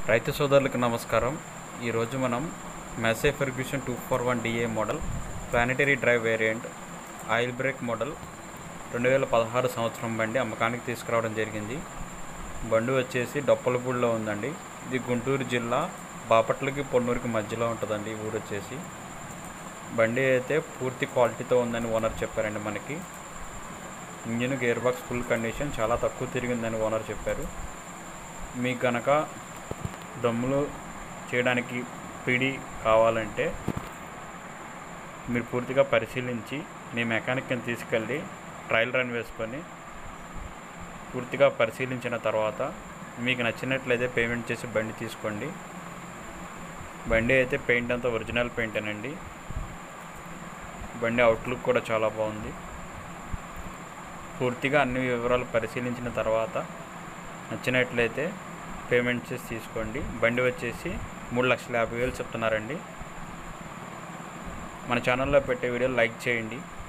రైతు సోదరులకు నమస్కారం ఈరోజు మనం Massey Ferguson two four one DI model planetary drive variant oil brake model రెండు వేల పదహారు సంవత్సరం బండి అమ్మకానికి తీసుకురావడం జరిగింది బండి వచ్చేసి డొప్పలపూడిలో ఉందండి ఇది గుంటూరు జిల్లా బాపట్లకి పొన్నూరుకి మధ్యలో ఉంటుందండి ఈ ఊరు వచ్చేసి బండి అయితే పూర్తి క్వాలిటీతో ఉందని ఓనర్ చెప్పారండి మనకి engine gear box full condition చాలా తక్కువ తిరిగిందని ఓనర్ చెప్పారు మీకు గనక దమ్ములు చేయడానికి పిడి కావాలంటే మీరు పూర్తిగా పరిశీలించి మీ మెకానిక్ని తీసుకెళ్ళి ట్రయల్ రన్ వేసుకొని పూర్తిగా పరిశీలించిన తర్వాత మీకు నచ్చినట్లయితే పేమెంట్ చేసి బండి తీసుకోండి బండి అయితే పెయింట్ అంతా ఒరిజినల్ పెయింటేనండి బండి అవుట్లుక్ కూడా చాలా బాగుంది పూర్తిగా అన్ని వివరాలు పరిశీలించిన తర్వాత నచ్చినట్లయితే పేమెంట్ చేసి తీసుకోండి బండి వచ్చేసి మూడు లక్షల యాభై వేలు చెప్తున్నారండి మన ఛానల్లో పెట్టే వీడియోలు లైక్ చేయండి